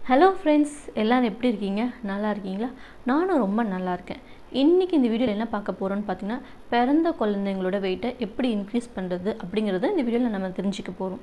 hello friends எல்லோரும் எப்படி இருக்கீங்க நல்லா இருக்கீங்களா நானும் ரொம்ப நல்லா இருக்கேன் இன்றைக்கி இந்த வீடியோவில் என்ன பார்க்க போகிறோன்னு பார்த்தீங்கன்னா பிறந்த குழந்தைங்களோட வெயிட்டை எப்படி இன்க்ரீஸ் பண்ணுறது அப்படிங்கிறத இந்த வீடியோவில் நம்ம தெரிஞ்சுக்க போகிறோம்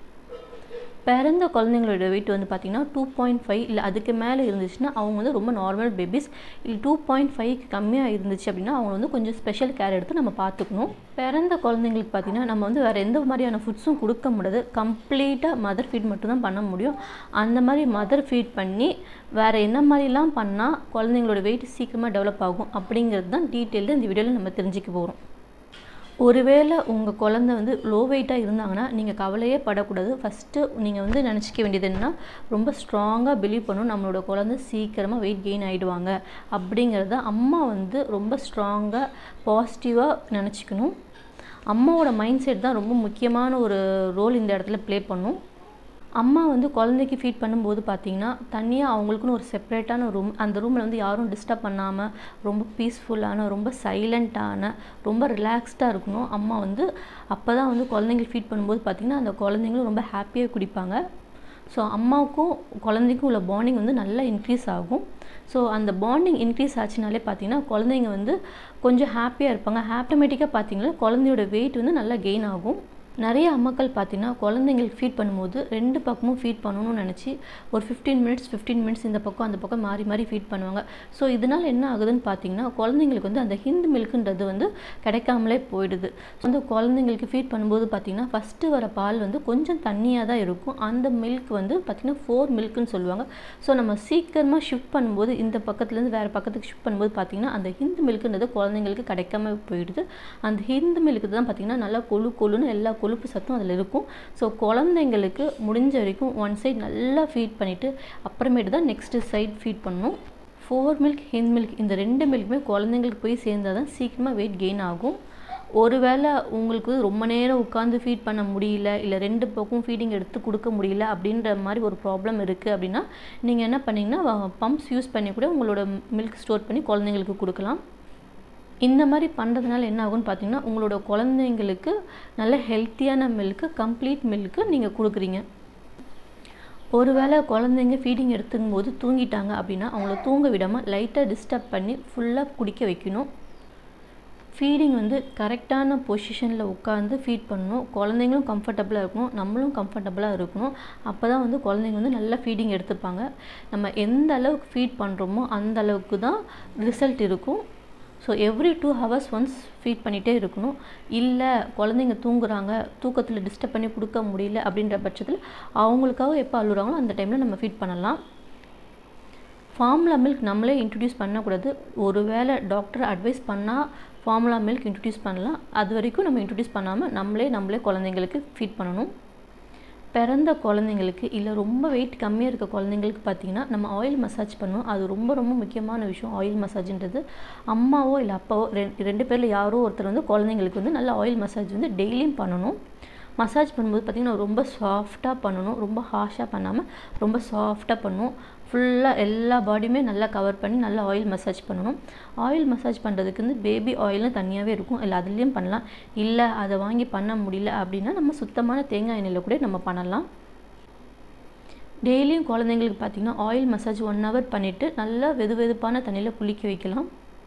பிறந்த குழந்தைங்களோட வெயிட் வந்து பார்த்திங்கன்னா டூ பாயிண்ட் ஃபைவ் இல்லை அதுக்கு மேலே இருந்துச்சுன்னா அவங்க வந்து ரொம்ப நார்மல் பேபிஸ் இல்லை டூ பாயிண்ட் ஃபைவ்க்கு கம்மியாக இருந்துச்சு அப்படின்னா அவங்க வந்து கொஞ்சம் ஸ்பெஷல் கேர் எடுத்து நம்ம பார்த்துக்கணும் பிறந்த குழந்தைங்களுக்கு பார்த்திங்கன்னா நம்ம வந்து வேறு எந்த மாதிரியான ஃபுட்ஸும் கொடுக்க முடியாது கம்ப்ளீட்டாக மதர் ஃபீட் மட்டும்தான் பண்ண முடியும் அந்த மாதிரி மதர் ஃபீட் பண்ணி வேறு என்ன மாதிரிலாம் பண்ணால் குழந்தைங்களோட வெயிட் சீக்கிரமாக டெவலப் ஆகும் அப்படிங்கிறது தான் டீட்டெயில்டு இந்த வீடியோவில் நம்ம தெரிஞ்சுக்க போகிறோம் ஒருவேளை உங்கள் குழந்த வந்து லோ வெயிட்டாக இருந்தாங்கன்னா நீங்கள் கவலையே படக்கூடாது ஃபஸ்ட்டு நீங்கள் வந்து நினச்சிக்க வேண்டியது என்னென்னா ரொம்ப ஸ்ட்ராங்காக பிலீவ் பண்ணணும் நம்மளோட குழந்த சீக்கிரமாக வெயிட் கெயின் ஆகிடுவாங்க அப்படிங்கிறத அம்மா வந்து ரொம்ப ஸ்ட்ராங்காக பாசிட்டிவாக நினச்சிக்கணும் அம்மாவோட மைண்ட் செட் தான் ரொம்ப முக்கியமான ஒரு ரோல் இந்த இடத்துல ப்ளே பண்ணும் அம்மா வந்து குழந்தைக்கு ஃபீட் பண்ணும்போது பார்த்தீங்கன்னா தனியாக அவங்களுக்குன்னு ஒரு செப்பரேட்டான ரூம் அந்த ரூமில் வந்து யாரும் டிஸ்டர்ப் பண்ணாமல் ரொம்ப பீஸ்ஃபுல்லான ரொம்ப சைலண்ட்டான ரொம்ப ரிலாக்ஸ்டாக இருக்கணும் அம்மா வந்து அப்போ தான் வந்து குழந்தைங்களுக்கு ஃபீட் பண்ணும்போது பார்த்திங்கன்னா அந்த குழந்தைங்களும் ரொம்ப ஹாப்பியாக குடிப்பாங்க ஸோ அம்மாவுக்கும் குழந்தைக்கும் உள்ள பாண்டிங் வந்து நல்லா இன்க்ரீஸ் ஆகும் ஸோ அந்த பாண்டிங் இன்க்ரீஸ் ஆச்சுனாலே பார்த்தீங்கன்னா குழந்தைங்க வந்து கொஞ்சம் ஹாப்பியாக இருப்பாங்க ஆட்டோமேட்டிக்காக பார்த்தீங்கன்னா குழந்தையோட வெயிட் வந்து நல்லா கெயின் ஆகும் நிறைய அம்மாக்கள் பார்த்தீங்கன்னா குழந்தைங்களுக்கு ஃபீட் பண்ணும்போது ரெண்டு பக்கமும் ஃபீட் பண்ணணும்னு நினச்சி ஒரு ஃபிஃப்டீன் மினிட்ஸ் ஃபிஃப்டீன் மினிட்ஸ் இந்த பக்கம் அந்த பக்கம் மாறி மாறி ஃபீட் பண்ணுவாங்க ஸோ இதனால் என்ன ஆகுதுன்னு பார்த்தீங்கன்னா குழந்தைங்களுக்கு வந்து அந்த ஹிந்து மில்க்குன்றது வந்து கிடைக்காமலே போயிடுது வந்து குழந்தைங்களுக்கு ஃபீட் பண்ணும்போது பார்த்தீங்கன்னா ஃபஸ்ட்டு வர பால் வந்து கொஞ்சம் தண்ணியாக தான் இருக்கும் அந்த மில்க் வந்து பார்த்திங்கன்னா ஃபோர் மில்க்குன்னு சொல்லுவாங்க ஸோ நம்ம சீக்கிரமாக ஷிஃப்ட் பண்ணும்போது இந்த பக்கத்துலேருந்து வேறு பக்கத்துக்கு ஷிஃப்ட் பண்ணும்போது பார்த்திங்கன்னா அந்த ஹிந்து மில்க்குன்றது குழந்தைங்களுக்கு கிடைக்காம போயிடுது அந்த ஹிந்து மில்க்கு தான் பார்த்திங்கன்னா நல்லா கொழு கொழுன்னு எல்லா கொழுப்பு சத்தும் அதில் இருக்கும் ஸோ குழந்தைங்களுக்கு முடிஞ்ச வரைக்கும் ஒன் சைட் நல்லா ஃபீட் பண்ணிவிட்டு அப்புறமேட்டு தான் நெக்ஸ்ட்டு சைட் ஃபீட் பண்ணணும் ஃபோர் மில்க் ஹிந்த் மில்க் இந்த ரெண்டு மில்க்குமே குழந்தைங்களுக்கு போய் சேர்ந்தால் தான் சீக்கிரமாக வெயிட் கெயின் ஆகும் ஒருவேளை உங்களுக்கு ரொம்ப நேரம் உட்காந்து ஃபீட் பண்ண முடியல இல்லை ரெண்டு பக்கம் ஃபீடிங் எடுத்து கொடுக்க முடியல அப்படின்ற மாதிரி ஒரு ப்ராப்ளம் இருக்குது அப்படின்னா நீங்கள் என்ன பண்ணிங்கன்னா பம்ப்ஸ் யூஸ் பண்ணி கூட உங்களோட மில்க் ஸ்டோர் பண்ணி குழந்தைங்களுக்கு கொடுக்கலாம் இந்த மாதிரி பண்ணுறதுனால என்ன ஆகும்னு பார்த்தீங்கன்னா உங்களோட குழந்தைங்களுக்கு நல்ல ஹெல்த்தியான மில்க்கு கம்ப்ளீட் மில்க்கு நீங்கள் கொடுக்குறீங்க ஒருவேளை குழந்தைங்க ஃபீடிங் எடுத்துக்கும் போது தூங்கிட்டாங்க அப்படின்னா அவங்கள தூங்க விடாமல் லைட்டாக டிஸ்டர்ப் பண்ணி ஃபுல்லாக குடிக்க வைக்கணும் ஃபீடிங் வந்து கரெக்டான பொசிஷனில் உட்காந்து ஃபீட் பண்ணணும் குழந்தைங்களும் கம்ஃபர்டபுளாக இருக்கணும் நம்மளும் கம்ஃபர்டபுளாக இருக்கணும் அப்போ தான் வந்து குழந்தைங்க வந்து நல்லா ஃபீடிங் எடுத்துப்பாங்க நம்ம எந்த அளவுக்கு ஃபீட் பண்ணுறோமோ அந்த அளவுக்கு தான் ரிசல்ட் இருக்கும் so every two hours once feed பண்ணிகிட்டே இருக்கணும் இல்லை குழந்தைங்க தூங்குறாங்க தூக்கத்தில் டிஸ்டர்ப் பண்ணி கொடுக்க முடியல அப்படின்ற பட்சத்தில் அவங்களுக்காக எப்போ அழுகுறாங்களோ அந்த டைமில் நம்ம ஃபீட் பண்ணலாம் ஃபார்முலா மில்க் நம்மளே இன்ட்ரடியூஸ் பண்ணக்கூடாது ஒரு வேளை டாக்டர் அட்வைஸ் பண்ணால் ஃபார்முலா மில்க் இன்ட்ரடியூஸ் பண்ணலாம் அது வரைக்கும் நம்ம இன்ட்ரடியூஸ் பண்ணாமல் நம்மளே நம்மளே குழந்தைங்களுக்கு ஃபீட் பண்ணணும் பிறந்த குழந்தைங்களுக்கு இல்லை ரொம்ப வெயிட் கம்மியாக இருக்க குழந்தைங்களுக்கு பார்த்திங்கன்னா நம்ம ஆயில் மசாஜ் பண்ணுவோம் அது ரொம்ப ரொம்ப முக்கியமான விஷயம் ஆயில் மசாஜ்ன்றது அம்மாவோ இல்லை அப்பாவோ ரெண்டு ரெண்டு பேரில் யாரோ ஒருத்தர் வந்து குழந்தைங்களுக்கு வந்து நல்ல ஆயில் மசாஜ் வந்து டெய்லியும் பண்ணணும் மசாஜ் பண்ணும்போது பார்த்திங்கன்னா ரொம்ப சாஃப்டாக பண்ணணும் ரொம்ப ஹாஷாக பண்ணாமல் ரொம்ப சாஃப்டாக பண்ணணும் ஃபுல்லாக எல்லா பாடியுமே நல்லா கவர் பண்ணி நல்லா ஆயில் மசாஜ் பண்ணணும் ஆயில் மசாஜ் பண்ணுறதுக்கு வந்து பேபி ஆயில்னு தனியாகவே இருக்கும் இல்லை அதுலேயும் பண்ணலாம் இல்லை அதை வாங்கி பண்ண முடியல அப்படின்னா நம்ம சுத்தமான தேங்காய் எண்ணெயில் கூட நம்ம பண்ணலாம் டெய்லியும் குழந்தைங்களுக்கு பார்த்திங்கன்னா ஆயில் மசாஜ் ஒன் ஹவர் பண்ணிவிட்டு நல்லா வெது வெதுப்பான தண்ணியில் குளிக்க வைக்கலாம்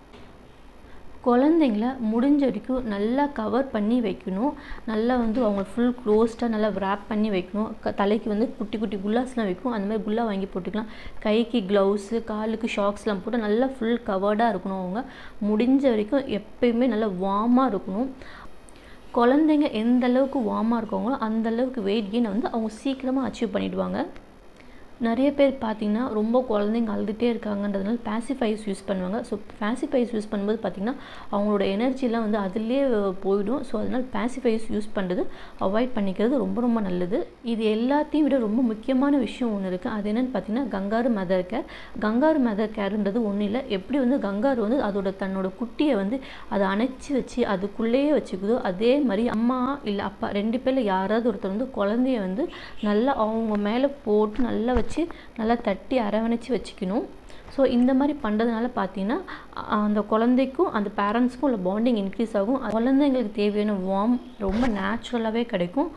குழந்தைங்கள முடிஞ்ச வரைக்கும் நல்லா கவர் பண்ணி வைக்கணும் நல்லா வந்து அவங்க ஃபுல் க்ளோஸ்டாக நல்லா ரேப் பண்ணி வைக்கணும் க தலைக்கு வந்து குட்டி குட்டி குல்லாஸ்லாம் வைக்கும் அந்த மாதிரி குல்லா வாங்கி போட்டுக்கலாம் கைக்கு க்ளவுஸு காலுக்கு ஷாக்ஸ்லாம் போட்டு நல்லா ஃபுல் கவர்டாக இருக்கணும் அவங்க முடிஞ்ச வரைக்கும் எப்பயுமே நல்லா வார்மாக இருக்கணும் குழந்தைங்க எந்த அளவுக்கு வார்மாக இருக்காங்களோ அந்த அளவுக்கு வெயிட் கெயின் வந்து அவங்க சீக்கிரமாக அச்சீவ் பண்ணிவிடுவாங்க நிறைய பேர் பார்த்திங்கன்னா ரொம்ப குழந்தைங்க அழுதுகிட்டே இருக்காங்கன்றதுனால பேசிஃபைஸ் யூஸ் பண்ணுவாங்க ஸோ பேசிஃபைஸ் யூஸ் பண்ணும்போது பார்த்திங்கன்னா அவங்களோட எனர்ஜிலாம் வந்து அதிலே போயிடும் ஸோ அதனால் பேசிஃபைஸ் யூஸ் பண்ணுறது அவாய்ட் பண்ணிக்கிறது ரொம்ப ரொம்ப நல்லது இது எல்லாத்தையும் விட ரொம்ப முக்கியமான விஷயம் ஒன்று இருக்குது அது என்னென்னு பார்த்திங்கன்னா kangaroo mother care kangaroo mother கேருன்றது ஒன்றும் இல்லை எப்படி வந்து கங்காரு வந்து அதோட தன்னோட குட்டியை வந்து அதை அணைச்சி வச்சு அதுக்குள்ளேயே வச்சுக்குதோ அதே மாதிரி அம்மா இல்லை அப்பா ரெண்டு பேரில் யாராவது ஒருத்தர் வந்து குழந்தைய வந்து நல்லா அவங்க மேலே போட்டு நல்லா வச்சு நல்லா தட்டி அரவணைச்சி வச்சுக்கணும் ஸோ இந்த மாதிரி பண்ணுறதுனால பார்த்தீங்கன்னா அந்த குழந்தைக்கும் அந்த பேரண்ட்ஸ்க்கும் உள்ள பாண்டிங் இன்க்ரீஸ் ஆகும் குழந்தைங்களுக்கு தேவையான வார்ம் ரொம்ப நேச்சுரலாகவே கிடைக்கும்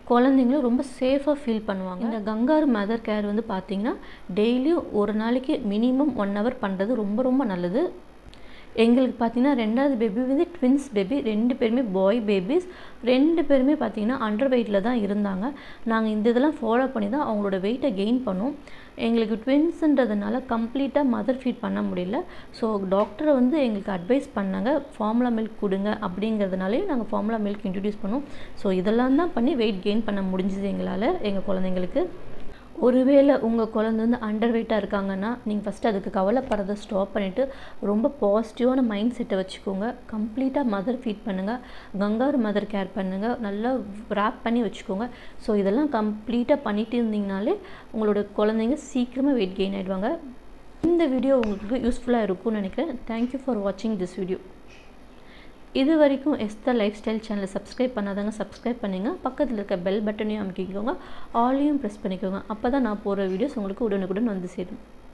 குழந்தைங்களும் ரொம்ப சேஃபாக ஃபீல் பண்ணுவாங்க இந்த கங்காரு மதர் கேர் வந்து பார்த்திங்கன்னா டெய்லியும் ஒரு நாளைக்கு மினிமம் ஒன் ஹவர் பண்ணுறது ரொம்ப ரொம்ப நல்லது எங்களுக்கு பார்த்தீங்கன்னா ரெண்டாவது பேபி வந்து ட்வின்ஸ் பேபி ரெண்டு பேருமே பாய் பேபிஸ் ரெண்டு பேருமே பார்த்தீங்கன்னா அண்டர் வெயிட்டில் தான் இருந்தாங்க நாங்கள் இந்த இதெல்லாம் ஃபாலோ பண்ணி தான் அவங்களோட வெயிட்டை கெயின் பண்ணோம் எங்களுக்கு ட்வின்ஸுன்றதுனால கம்ப்ளீட்டாக மதர் ஃபீட் பண்ண முடியல ஸோ டாக்டரை வந்து எங்களுக்கு அட்வைஸ் பண்ணாங்க ஃபார்முலா மில்க் கொடுங்க அப்படிங்கிறதுனாலே நாங்கள் ஃபார்முலா மில்க் இன்ட்ரடியூஸ் பண்ணோம் ஸோ இதெல்லாம் தான் பண்ணி வெயிட் கெயின் பண்ண முடிஞ்சுது எங்களால் எங்கள் குழந்தைங்களுக்கு ஒருவேளை உங்கள் குழந்தை வந்து அண்டர் வெயிட்டாக இருக்காங்கன்னா நீங்கள் ஃபஸ்ட்டு அதுக்கு கவலைப்படுறதை ஸ்டாப் பண்ணிவிட்டு ரொம்ப பாசிட்டிவான மைண்ட் செட்டை வச்சுக்கோங்க கம்ப்ளீட்டாக மதர் ஃபீட் பண்ணுங்கள் கங்காரு மதர் கேர் பண்ணுங்கள் நல்லா ரேப் பண்ணி வச்சுக்கோங்க ஸோ இதெல்லாம் கம்ப்ளீட்டாக பண்ணிட்டு இருந்தீங்கனாலே உங்களோட குழந்தைங்க சீக்கிரமாக வெயிட் கெயின் ஆகிடுவாங்க இந்த வீடியோ உங்களுக்கு யூஸ்ஃபுல்லாக இருக்கும்னு நினைக்கிறேன் தேங்க்யூ ஃபார் வாட்சிங் திஸ் வீடியோ இது வரைக்கும் எஸ்தர் லைஃப் ஸ்டைல் சேனலை சப்ஸ்கிரைப் பண்ணாதவங்க சப்ஸ்கிரைப் பண்ணுங்க பக்கத்தில் இருக்க பெல் பட்டனையும் அமைக்கிக்கோங்க ஆலையும் ப்ரெஸ் பண்ணிக்கோங்க அப்போ தான் நான் போகிற வீடியோஸ் உங்களுக்கு உடனுக்குடன் வந்து சேரும்